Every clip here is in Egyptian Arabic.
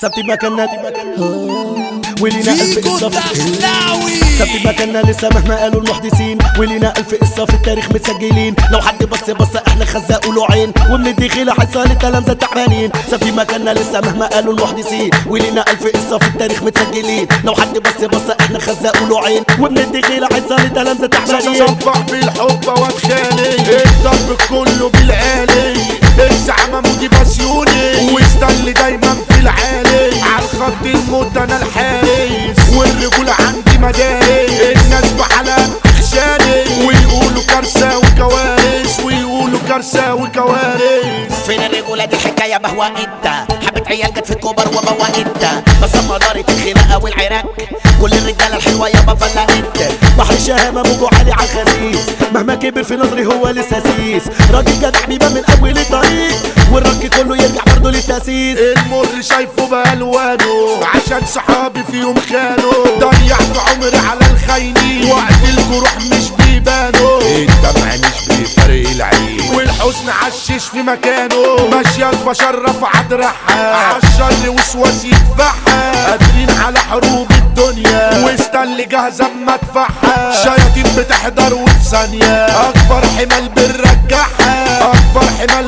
ثبت مكاننا ولينا ألف فيكو قصة في الدخلاوي ثبت مكاننا لسه مهما قالوا المحدثين ولينا ألف قصة في التاريخ متسجلين لو حد بص بص احنا خزاق له عين ومن الدخيلة حصل التلامذة تعبانين ثبت مكاننا لسه مهما قالوا المحدثين ولينا ألف قصة في التاريخ متسجلين لو حد بص بص احنا خزاق له عين ومن الدخيلة حصل التلامذة تعبانين صبح بالحب واتخالي الضرب كله بالعالي الزعمة مودي بسيوني واستنلي دايما في العالي عالخط الموت انا الحارس والرجولة عندي مدارس الناس بحالها بتخشاني ويقولوا كارثة وكوارث ويقولوا كارثة وكوارث فين الرجولة دي حكاية بهوى انت حبة عيال جت في الكوبر وبوا انت بس اما دارت الخناقة والعراك كل الرجالة الحلوة يابا فلا انت بحر الشهامة موجه عالي على الخسيس مهما كبر في نظري هو لسه سيس راجل جدع بيبان من اول الطريق والرك كله يرجع برضه للتاسيس المر شايفه بألوانه عشان صحابي فيهم خانوا ضيعت عمري على الخاينين وقت الجروح مش بيبانوا الدمع مش بيفرق العين والحزن عشش في مكانه ماشية بشرف عدرحها عالشر وسواس يدفعها قادرين على حروب الدنيا واستنلي جاهزة اما ادفعها شياطين بتحضر وفي ثانية اكبر حمال بنرجعها اكبر حمال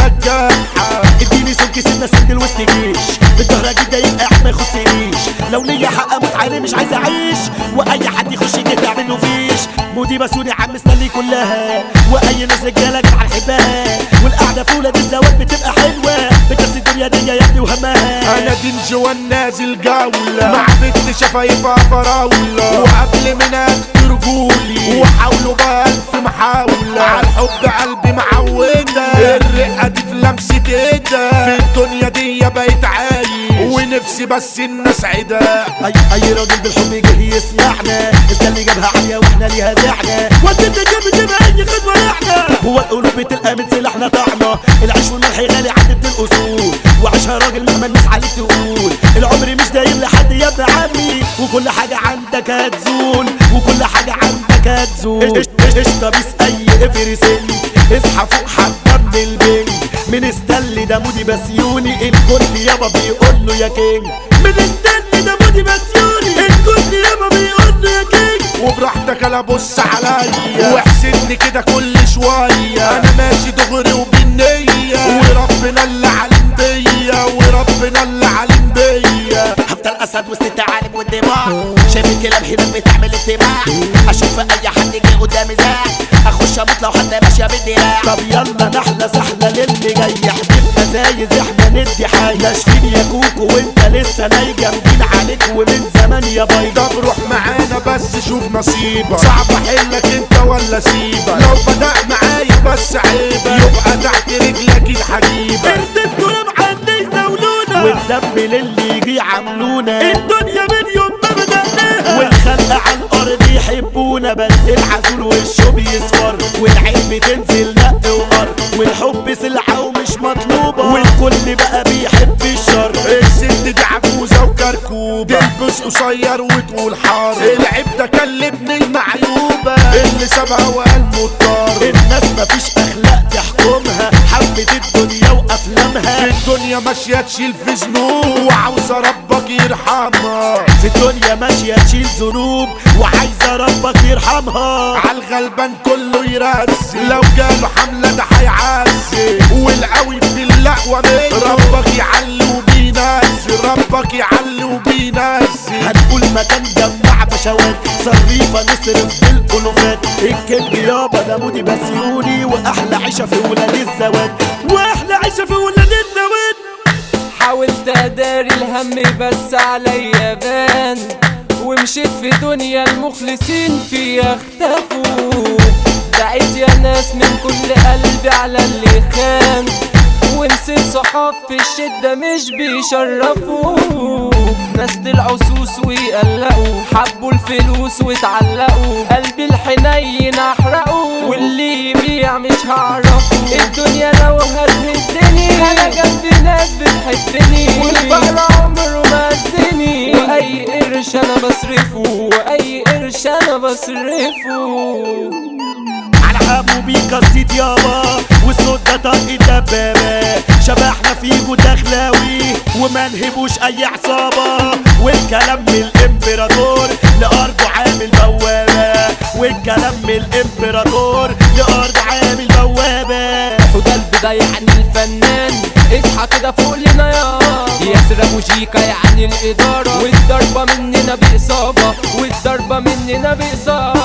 بنرجعها اديني سمك سنة سند الوسط جيش بالظهر اجيب ده يبقى ما يخصنيش لو ليا حق اموت عليه مش عايز اعيش واي حد يخش جه اعمل له فيش مودي بسوني عم استنلي كلها واي ناس رجاله جدع نحبها والقعده في ولاد الزواج بتبقى حلوه بترسي الدنيا دي يا ابني وهمها انا دين جوان نازل جولة مع بنت شفايفها فراولة وقبل ما اكتر رجولي وحاولوا بألف محاولة عالحب قلبي معودة الرقة دي في لمسة ايدها في الدنيا دي بقيت عايش ونفسي بس الناس عدا اي اي راجل بالحب جه يسمعنا استني جابها عاليه واحنا ليها زعنا وديت جنب جنب اي خدمه احنا هو القلوب بتلقى من سلاحنا طعنا العيش والملح غالي عند ابن الاصول وعيشها راجل مهما الناس عليك تقول العمر مش دايم لحد يا ابن عمي وكل حاجه عندك هتزول وكل حاجه عندك هتزول قشطه بيس اي افرسنج اصحى فوق حبه من البنج من استنلي ده مودي بسيوني الكل يابا بيقول له يا كينج من استنلي ده مودي بسيوني الكل يابا بيقول له يا كينج وبراحتك انا بص عليا واحسدني كده كل شوية انا ماشي دغري وبالنية وربنا اللي علم بيا وربنا اللي علم بيا هفضل اسد وسط الثعالب والدماء شايف الكلاب هناك بتعمل اجتماع اشوف اي حد جه قدامي زاع اخش اموت لو حد ماشيه بالدراع طب يلا نحلى سحلة للي جاي احدف ازايز احنا ندي حي ناشفين يا كوكو وانت لسه ناي جامدين عليك ومن زمان يا باي طب روح معانا بس شوف نصيبك صعب احلك انت ولا سيبك لو بدأ معايا بس عيبك يبقى تحت رجلك الحجيبة ارتبتوا يا معدي زولونا والدم للي يجي عملونا الدنيا من يوم ما بدأناها والخلق على الارض يحبونا بس العسول والشو بيصفر والعين بتنزل نق وقر والحب سلعة ومش مطلوبة والكل بقى بيحب الشر الست دي عجوزة وكركوبة تلبس قصير وتقول حار العيب ده كان لابن المعيوبة اللي سابها وقال مضطر الناس مفيش اخلاق تحكمها حبت الدنيا وافلامها في الدنيا ماشية تشيل في ذنوب وعاوزة ربك يرحمها في الدنيا ماشية تشيل ذنوب وعايزة ربك يرحمها عالغلبان كله يرزق لو جاله حملة ده هيعزي والقوي في اللقوة منه ربك يعلي وبينزل ربك يعلي وبينزل هنقول مكان جمع بشوات صريفة نصرف بالألوفات الكلب يابا ده مودي بسيوني وأحلى عيشة في ولاد الزواج وأحلى عيشة في ولاد الزواج حاولت اداري الهم بس عليا بان ومشيت في دنيا المخلصين فيها اختفوا دعيت يا ناس من كل قلبي على اللي خان ونسيت صحاب في الشدة مش بيشرفوا ناس طلعوا سوس ويقلقوا حبوا الفلوس واتعلقوا قلبي الحنين احرقوا واللي يبيع مش هعرفه الدنيا لو هتهدني انا جنبي ناس بتحبني والفقر عمره ما هزني واي قرش انا بصرفه واي قرش انا بصرفه على حمو بيكا الزيت يابا والصوت ده طاقة دبابة شبحنا فيجو دخلاوي وما نهبوش اي عصابة والكلام من الامبراطور لارضه عامل بوابة والكلام من الامبراطور لارضه عامل بوابة وده البداية يعني الفنان اصحى كده فوق لنا يا ياسر ابو شيكا يعني الادارة والضربة مننا بإصابة والضربة مننا بإصابة